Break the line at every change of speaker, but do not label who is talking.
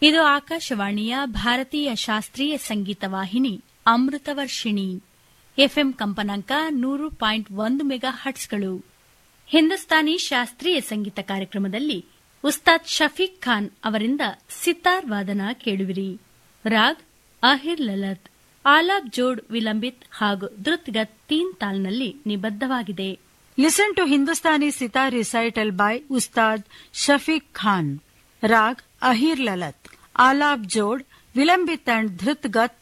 ಇದು ಆಕಾಶವಾಣಿಯ ಭಾರತೀಯ ಶಾಸ್ತ್ರೀಯ ಸಂಗೀತ ವಾಹಿನಿ ಅಮೃತವರ್ಷಿಣಿ ಎಫ್ಎಂ ಕಂಪನಾಂಕ ನೂರು ಪಾಯಿಂಟ್ ಒಂದು ಮೆಗಾ ಹಟ್ಸ್ಗಳು ಹಿಂದೂಸ್ತಾನಿ ಶಾಸ್ತ್ರೀಯ ಸಂಗೀತ ಕಾರ್ಯಕ್ರಮದಲ್ಲಿ ಉಸ್ತಾದ್ ಶಫೀಕ್ ಖಾನ್ ಅವರಿಂದ ಸಿತಾರ್ ವಾದನ ಕೇಳುವಿರಿ ರಾಗ್ ಅಹಿರ್ ಲಲತ್ ಆಲಾಬ್ ಜೋಡ್ ವಿಲಂಬಿತ್ ಹಾಗೂ ಧೃತ್ಗತ್ ತೀನ್ ತಾಲ್ನಲ್ಲಿ ನಿಬದ್ಧವಾಗಿದೆ
Listen to Hindustani sitar recital by Ustad Shafiq Khan. Rag Ahir Lalat. Alap Jod, Vilambit and Dhrit Gat